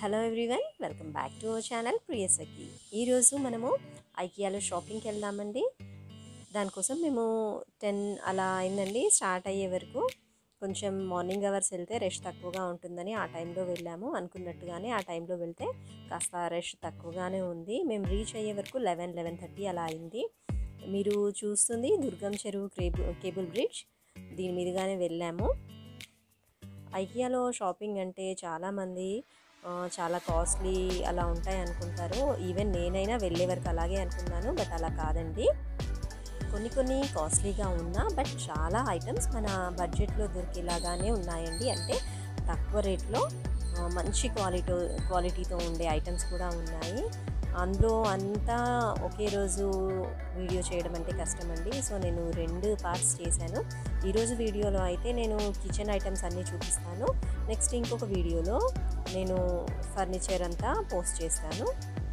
hello everyone welcome back to our channel Priyasakhi ఈరోజు మనము ఐకియాలో షాపింగ్కి వెళ్దామండి దానికోసం మేము టెన్ అలా అయిందండి స్టార్ట్ అయ్యే వరకు కొంచెం మార్నింగ్ అవర్స్ వెళ్తే రష్ తక్కువగా ఉంటుందని ఆ టైంలో వెళ్ళాము అనుకున్నట్టుగానే ఆ టైంలో వెళ్తే కాస్త రష్ తక్కువగానే ఉంది మేము రీచ్ అయ్యే వరకు లెవెన్ లెవెన్ థర్టీ అలా అయింది మీరు చూస్తుంది దుర్గం చెరువు కేబుల్ కేబుల్ బ్రిడ్జ్ దీని మీదుగానే వెళ్ళాము ఐకియాలో షాపింగ్ అంటే చాలామంది ఆ, చాలా కాస్ట్లీ అలా ఉంటాయి అనుకుంటారు ఈవెన్ నేనైనా వెళ్ళే వరకు అలాగే అనుకున్నాను బట్ అలా కాదండి కొన్ని కొన్ని కాస్ట్లీగా ఉన్నా బట్ చాలా ఐటమ్స్ మన బడ్జెట్లో దొరికేలాగానే ఉన్నాయండి అంటే తక్కువ రేట్లో ఆ, మంచి క్వాలిటీ క్వాలిటీతో ఉండే ఐటమ్స్ కూడా ఉన్నాయి అందులో అంతా ఒకే రోజు వీడియో చేయడం అంటే కష్టం అండి సో నేను రెండు పార్ట్స్ చేశాను ఈరోజు వీడియోలో అయితే నేను కిచెన్ ఐటమ్స్ అన్నీ చూపిస్తాను నెక్స్ట్ ఇంకొక వీడియోలో నేను ఫర్నిచర్ అంతా పోస్ట్ చేస్తాను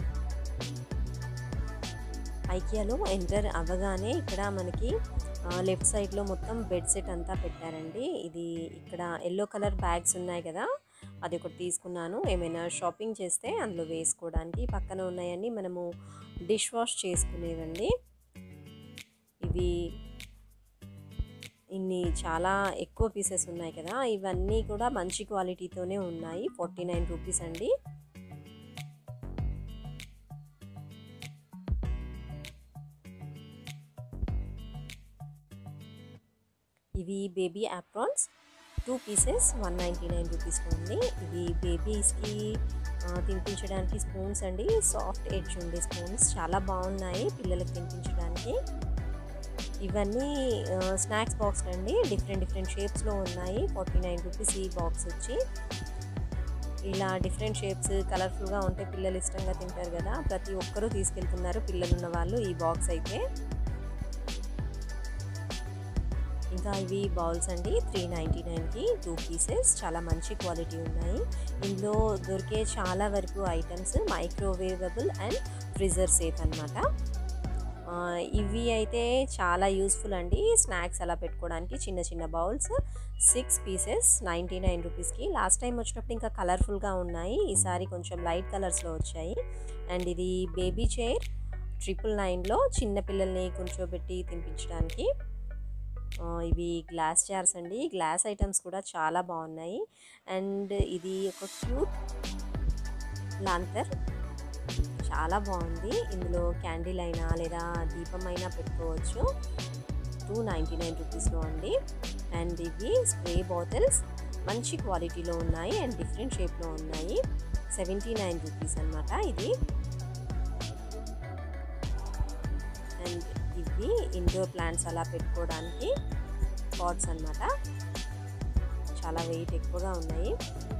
ఐకియాలో ఎంటర్ అవ్వగానే ఇక్కడ మనకి లెఫ్ట్ సైడ్లో మొత్తం బెడ్ సెట్ అంతా పెట్టారండి ఇది ఇక్కడ ఎల్లో కలర్ బ్యాగ్స్ ఉన్నాయి కదా అది ఒకటి తీసుకున్నాను ఏమైనా షాపింగ్ చేస్తే అందులో వేసుకోవడానికి పక్కన ఉన్నాయని మనము డిష్ వాష్ చేసుకునేవండి ఇవి ఇన్ని చాలా ఎక్కువ పీసెస్ ఉన్నాయి కదా ఇవన్నీ కూడా మంచి క్వాలిటీతోనే ఉన్నాయి ఫార్టీ నైన్ రూపీస్ అండి ఇవి baby aprons two pieces one ninety nine రూపీస్లో ఉంది ఇవి బేబీస్కి తినిపించడానికి స్పూన్స్ అండి సాఫ్ట్ ఎడ్జ్ ఉండే స్పూన్స్ చాలా బాగున్నాయి పిల్లలకి తినిపించడానికి ఇవన్నీ స్నాక్స్ బాక్స్ అండి డిఫరెంట్ డిఫరెంట్ షేప్స్లో ఉన్నాయి ఫార్టీ నైన్ రూపీస్ ఈ బాక్స్ వచ్చి ఇలా డిఫరెంట్ షేప్స్ కలర్ఫుల్గా ఉంటే పిల్లలు ఇష్టంగా తింటారు కదా ప్రతి ఒక్కరూ తీసుకెళ్తున్నారు పిల్లలు ఉన్న వాళ్ళు ఈ బాక్స్ అయితే ఇంకా ఇవి బౌల్స్ అండి త్రీ నైంటీ నైన్కి టూ పీసెస్ చాలా మంచి క్వాలిటీ ఉన్నాయి ఇందులో దొరికే చాలా వరకు items microwavable and freezer safe అనమాట ఇవి అయితే చాలా యూస్ఫుల్ అండి స్నాక్స్ అలా పెట్టుకోవడానికి చిన్న చిన్న bowls six pieces ninety nine రూపీస్కి లాస్ట్ టైం వచ్చినప్పుడు ఇంకా కలర్ఫుల్గా ఉన్నాయి ఈసారి కొంచెం లైట్ కలర్స్లో వచ్చాయి అండ్ ఇది బేబీ చైర్ ట్రిపుల్ నైన్లో చిన్న పిల్లల్ని కూర్చోబెట్టి తినిపించడానికి ఇవి గ్లాస్ జార్స్ అండి గ్లాస్ ఐటమ్స్ కూడా చాలా బాగున్నాయి అండ్ ఇది ఒక క్యూట్ లాంతర్ చాలా బాగుంది ఇందులో క్యాండిల్ అయినా లేదా దీపం అయినా పెట్టుకోవచ్చు టూ నైంటీ నైన్ రూపీస్లో అండి అండ్ ఇవి స్ప్రే బాటిల్స్ మంచి క్వాలిటీలో ఉన్నాయి అండ్ డిఫరెంట్ షేప్లో ఉన్నాయి సెవెంటీ నైన్ రూపీస్ అనమాట ఇది అండ్ ఇవి ఇండోర్ ప్లాంట్స్ అలా పెట్టుకోవడానికి పాట్స్ అనమాట చాలా వెయిట్ ఎక్కువగా ఉన్నాయి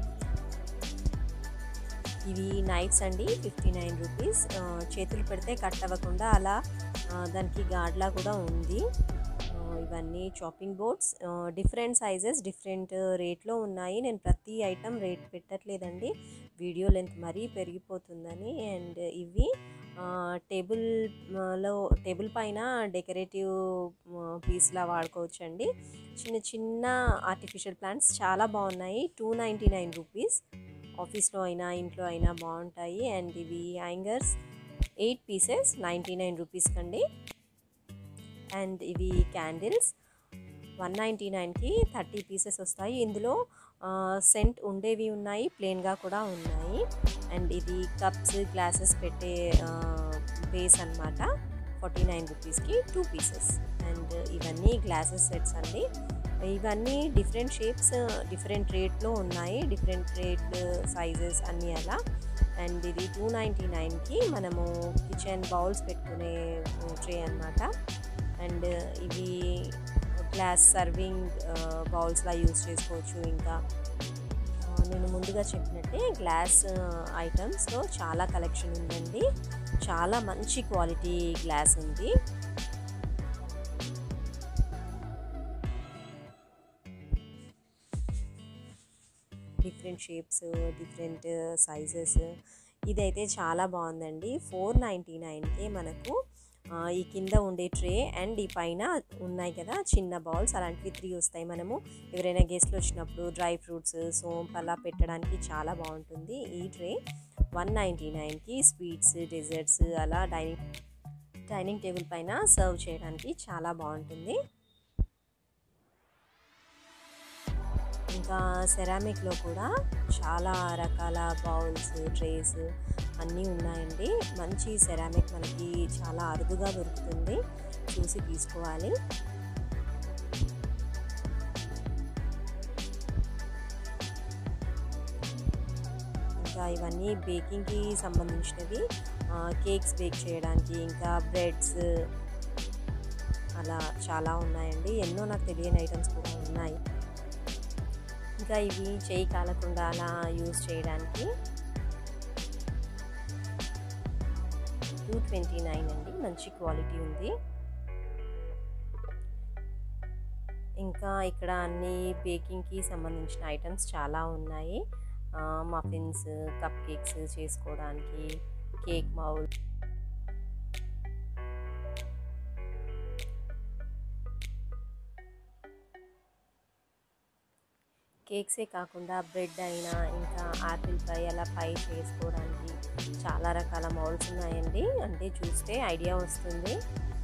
ఇవి నైఫ్స్ అండి ఫిఫ్టీ నైన్ రూపీస్ చేతులు పెడితే కట్ అవ్వకుండా అలా దానికి గాడ్లా కూడా ఉంది ఇవన్నీ chopping boards different sizes different రేట్లో ఉన్నాయి నేను ప్రతి ఐటమ్ రేట్ పెట్టట్లేదండి వీడియో లెంత్ మరీ పెరిగిపోతుందని అండ్ ఇవి టేబుల్లో టేబుల్ పైన డెకరేటివ్ పీస్లా వాడుకోవచ్చు అండి చిన్న చిన్న ఆర్టిఫిషియల్ ప్లాంట్స్ చాలా బాగున్నాయి టూ నైంటీ నైన్ రూపీస్ ఆఫీస్లో అయినా ఇంట్లో అయినా బాగుంటాయి అండ్ ఇవి hangers eight pieces ninety nine rupees కండి అండ్ ఇవి క్యాండిల్స్ వన్ నైంటీ నైన్కి థర్టీ పీసెస్ వస్తాయి ఇందులో సెంట్ ఉండేవి ఉన్నాయి ప్లెయిన్గా కూడా ఉన్నాయి అండ్ ఇది కప్స్ గ్లాసెస్ పెట్టే బేస్ అనమాట ఫార్టీ నైన్ రూపీస్కి టూ పీసెస్ అండ్ ఇవన్నీ గ్లాసెస్ సెట్స్ అండి ఇవన్నీ డిఫరెంట్ షేప్స్ డిఫరెంట్ రేట్లో ఉన్నాయి డిఫరెంట్ రేట్ సైజెస్ అన్నీ అలా అండ్ ఇది టూ నైంటీ నైన్కి మనము కిచెన్ బౌల్స్ పెట్టుకునే ట్రే అనమాట అండ్ ఇవి గ్లాస్ సర్వింగ్ బౌల్స్లా యూస్ చేసుకోవచ్చు ఇంకా నేను ముందుగా చెప్పినట్టే గ్లాస్ ఐటమ్స్లో చాలా కలెక్షన్ ఉందండి చాలా మంచి క్వాలిటీ గ్లాస్ ఉంది డిఫరెంట్ షేప్స్ డిఫరెంట్ సైజెస్ ఇదైతే చాలా బాగుందండి ఫోర్ నైంటీ నైన్కే మనకు ఈ కింద ఉండే ట్రే అండ్ ఈ పైన ఉన్నాయి కదా చిన్న బౌల్స్ అలాంటివి త్రీ వస్తాయి మనము ఎవరైనా గెస్ట్లు వచ్చినప్పుడు డ్రై ఫ్రూట్స్ సోంప్ అలా పెట్టడానికి చాలా బాగుంటుంది ఈ ట్రే వన్ నైంటీ నైన్కి స్వీట్స్ డెజర్ట్స్ అలా డైనింగ్ డైనింగ్ టేబుల్ పైన సర్వ్ చేయడానికి చాలా బాగుంటుంది ఇంకా సెరామిక్లో కూడా చాలా రకాల బౌల్స్ ట్రేస్ అన్నీ ఉన్నాయండి మంచి సెరామిక్ మనకి చాలా అరుదుగా దొరుకుతుంది చూసి తీసుకోవాలి ఇంకా ఇవన్నీ బేకింగ్కి సంబంధించినవి కేక్స్ బేక్ చేయడానికి ఇంకా బ్రెడ్స్ అలా చాలా ఉన్నాయండి ఎన్నో నాకు తెలియని ఐటమ్స్ కూడా ఉన్నాయి ఇంకా ఇవి చేయి కాలకుండా అలా యూజ్ చేయడానికి టూ ట్వంటీ నైన్ అండి మంచి క్వాలిటీ ఉంది ఇంకా ఇక్కడ అన్ని బేకింగ్కి సంబంధించిన ఐటమ్స్ చాలా ఉన్నాయి మఫిన్స్ కప్ కేక్స్ చేసుకోవడానికి కేక్ మౌల్ కేక్సే కాకుండా బ్రెడ్ అయినా ఇంకా ఆపిల్ పై అలా పై చేసుకోవడానికి చాలా రకాల మౌల్స్ ఉన్నాయండి అంటే చూస్తే ఐడియా వస్తుంది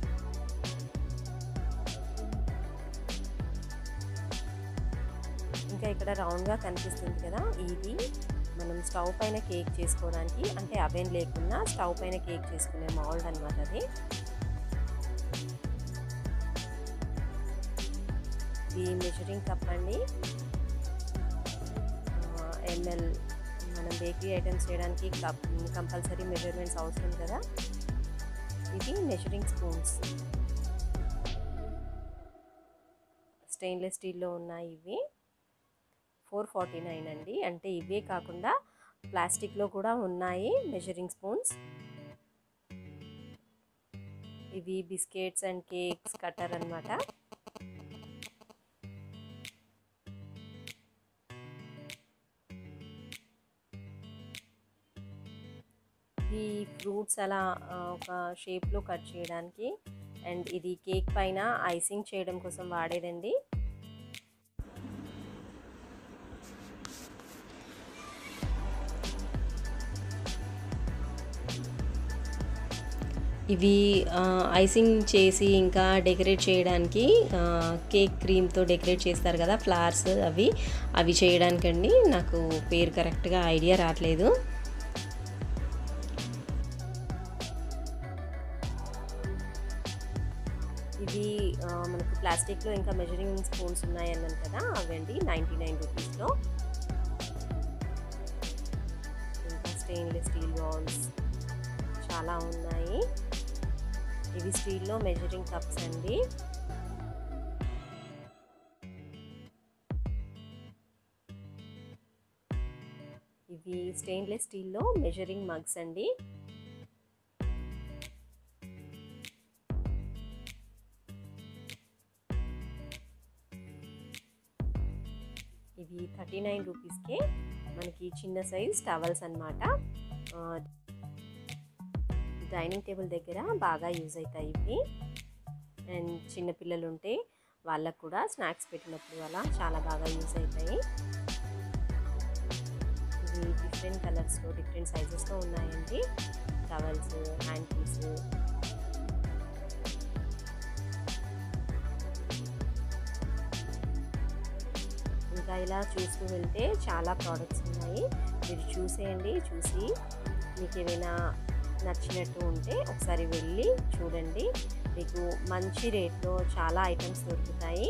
ఇంకా ఇక్కడ రౌండ్గా కనిపిస్తుంది కదా ఇది మనం స్టవ్ పైన కేక్ చేసుకోవడానికి అంటే అవెన్ లేకుండా స్టవ్ పైన కేక్ చేసుకునే మౌల్డ్ అనమాట అది ఇది మెజరింగ్ కప్ అండి ఎంఎల్ మనం బేకరీ ఐటమ్స్ చేయడానికి కప్ కంపల్సరీ మెజర్మెంట్స్ అవసరం కదా ఇది మెజరింగ్ స్పూన్స్ స్టెయిన్లెస్ స్టీల్లో ఉన్నాయి ఇవి ఫోర్ ఫార్టీ నైన్ అండి అంటే ఇవే కాకుండా ప్లాస్టిక్లో కూడా ఉన్నాయి మెజరింగ్ స్పూన్స్ ఇవి బిస్కెట్స్ అండ్ కేక్స్ కట్టర్ అనమాట ఈ ఫ్రూట్స్ అలా ఒక షేప్లో కట్ చేయడానికి అండ్ ఇది కేక్ పైన ఐసింగ్ చేయడం కోసం వాడేదండి ఇవి ఐసింగ్ చేసి ఇంకా డెకరేట్ చేయడానికి కేక్ క్రీమ్తో డెకరేట్ చేస్తారు కదా ఫ్లవర్స్ అవి అవి చేయడానికండి నాకు పేరు కరెక్ట్గా ఐడియా రావట్లేదు ఇవి మనకు ప్లాస్టిక్లో ఇంకా మెజరింగ్ స్పూన్స్ ఉన్నాయి అన్నాను కదా అవండి నైంటీ నైన్ రూపీస్లో ఇంకా స్టెయిన్లెస్ స్టీల్ బౌల్స్ చాలా ఉన్నాయి ఇవి స్టీల్లో మెజరింగ్ కప్స్ అండి ఇవి స్టెయిన్లెస్ స్టీల్లో మెజరింగ్ మగ్స్ అండి ఇవి థర్టీ నైన్ రూపీస్కే మనకి చిన్న సైజ్ టవల్స్ అనమాట డైనింగ్ టేబుల్ దగ్గర బాగా యూజ్ అవుతాయి ఇవి అండ్ చిన్నపిల్లలు ఉంటే వాళ్ళకు కూడా స్నాక్స్ పెట్టినప్పుడు అలా చాలా బాగా యూజ్ అవుతాయి ఇవి డిఫరెంట్ కలర్స్లో డిఫరెంట్ సైజెస్లో ఉన్నాయండి టవల్స్ హ్యాండ్ పీస్ ఇంకా ఇలా చూస్తూ వెళ్తే చాలా ప్రోడక్ట్స్ ఉన్నాయి మీరు చూసేయండి చూసి మీకు ఏమైనా నచ్చినట్టు ఉంటే ఒకసారి వెళ్ళి చూడండి మీకు మంచి రేట్లో చాలా ఐటమ్స్ దొరుకుతాయి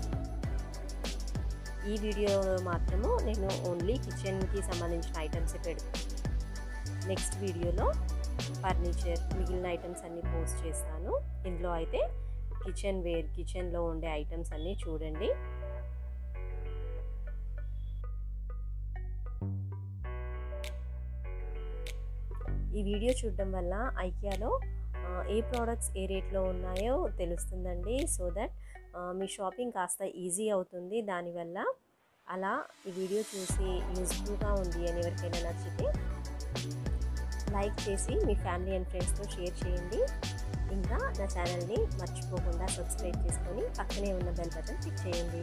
ఈ వీడియోలో మాత్రము నేను ఓన్లీ కిచెన్కి సంబంధించిన ఐటమ్స్ పెడతాను నెక్స్ట్ వీడియోలో ఫర్నిచర్ మిగిలిన ఐటమ్స్ అన్నీ పోస్ట్ చేస్తాను ఇందులో అయితే కిచెన్ వేర్ కిచెన్లో ఉండే ఐటమ్స్ అన్నీ చూడండి ఈ వీడియో చూడడం వల్ల ఐకియాలో ఏ ప్రోడక్ట్స్ ఏ రేట్లో ఉన్నాయో తెలుస్తుందండి సో దట్ మీ షాపింగ్ కాస్త ఈజీ అవుతుంది దానివల్ల అలా ఈ వీడియో చూసి యూజ్ఫుల్గా ఉంది అని ఎవరికైనా నచ్చితే లైక్ చేసి మీ ఫ్యామిలీ అండ్ ఫ్రెండ్స్తో షేర్ చేయండి ఇంకా నా ఛానల్ని మర్చిపోకుండా సబ్స్క్రైబ్ చేసుకొని పక్కనే ఉన్న బెల్ బటన్ క్లిక్ చేయండి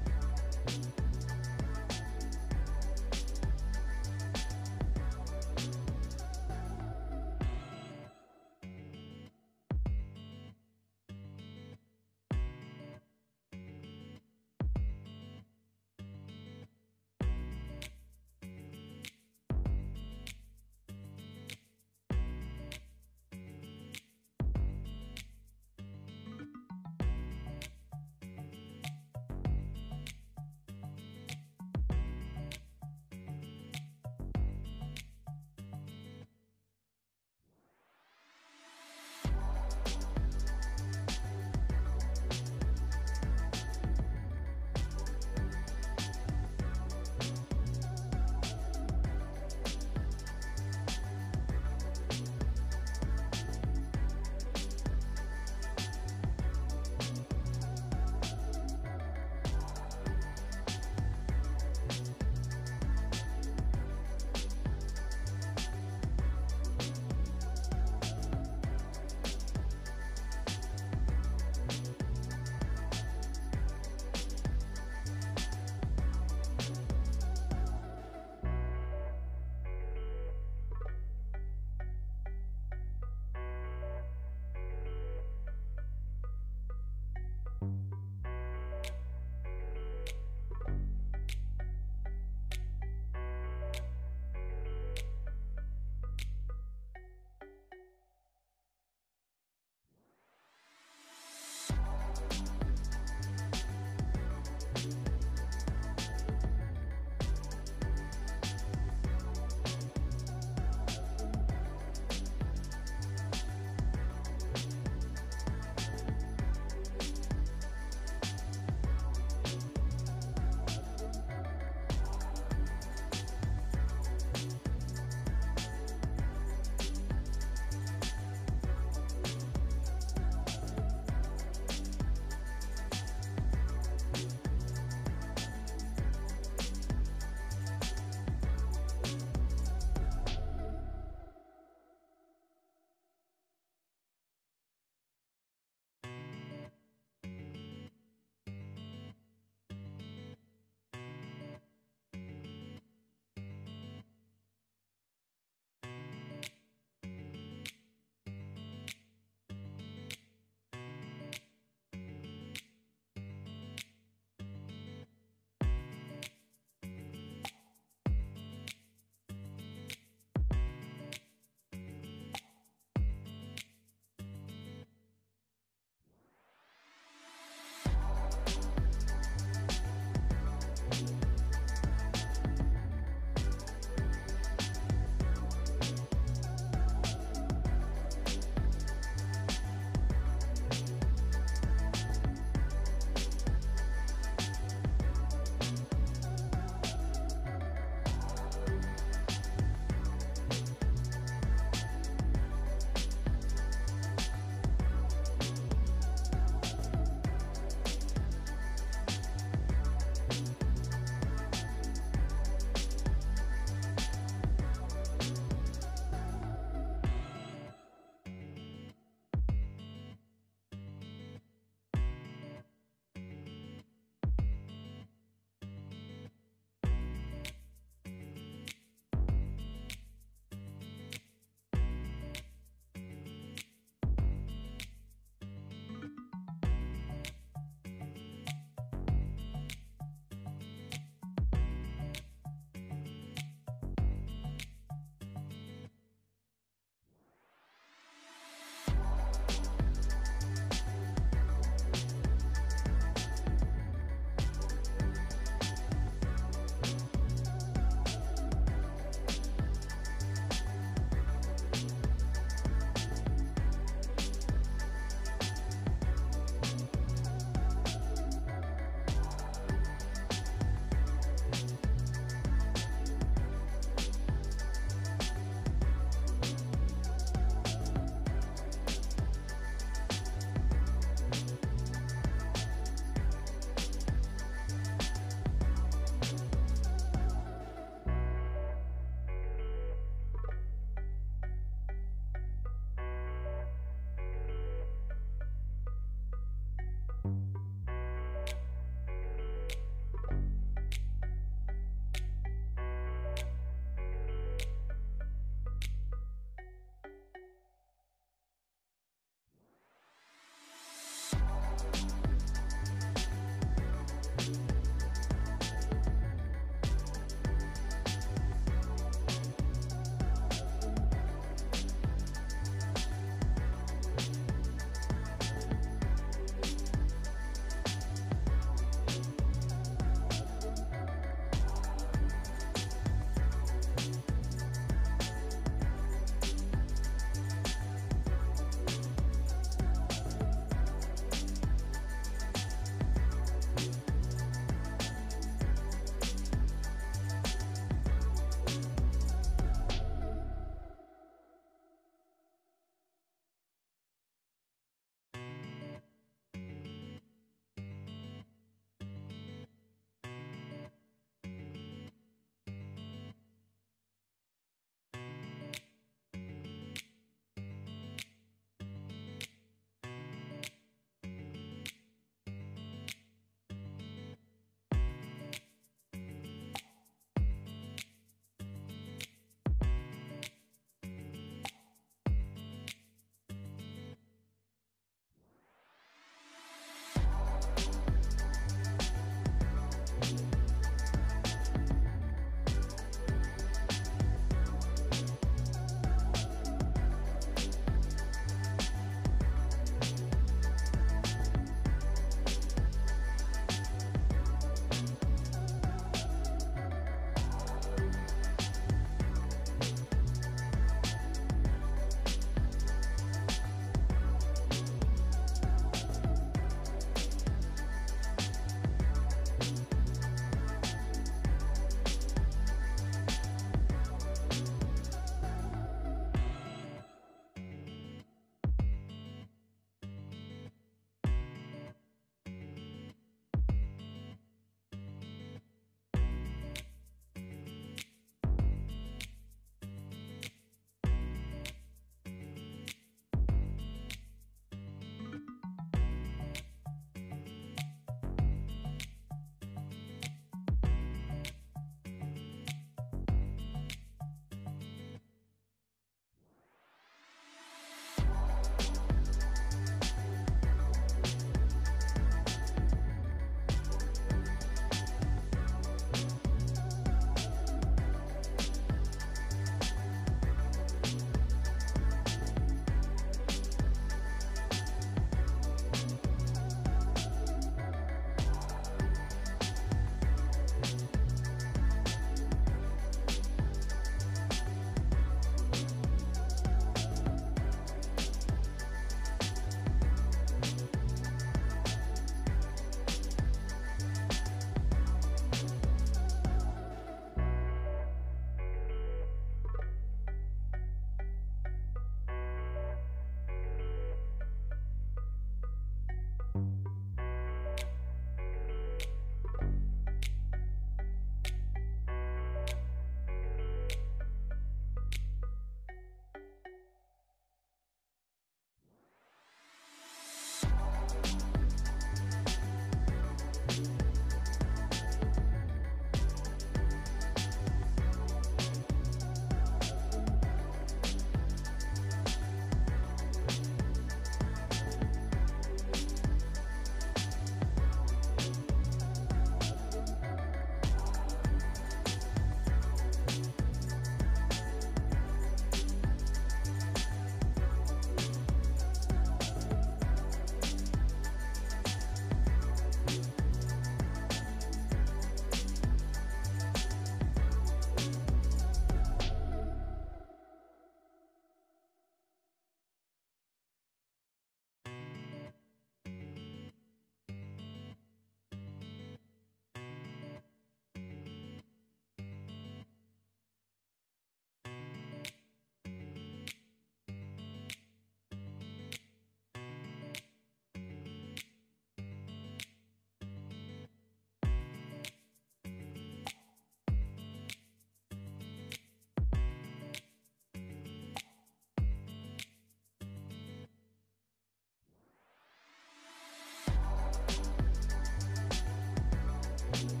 బాయ్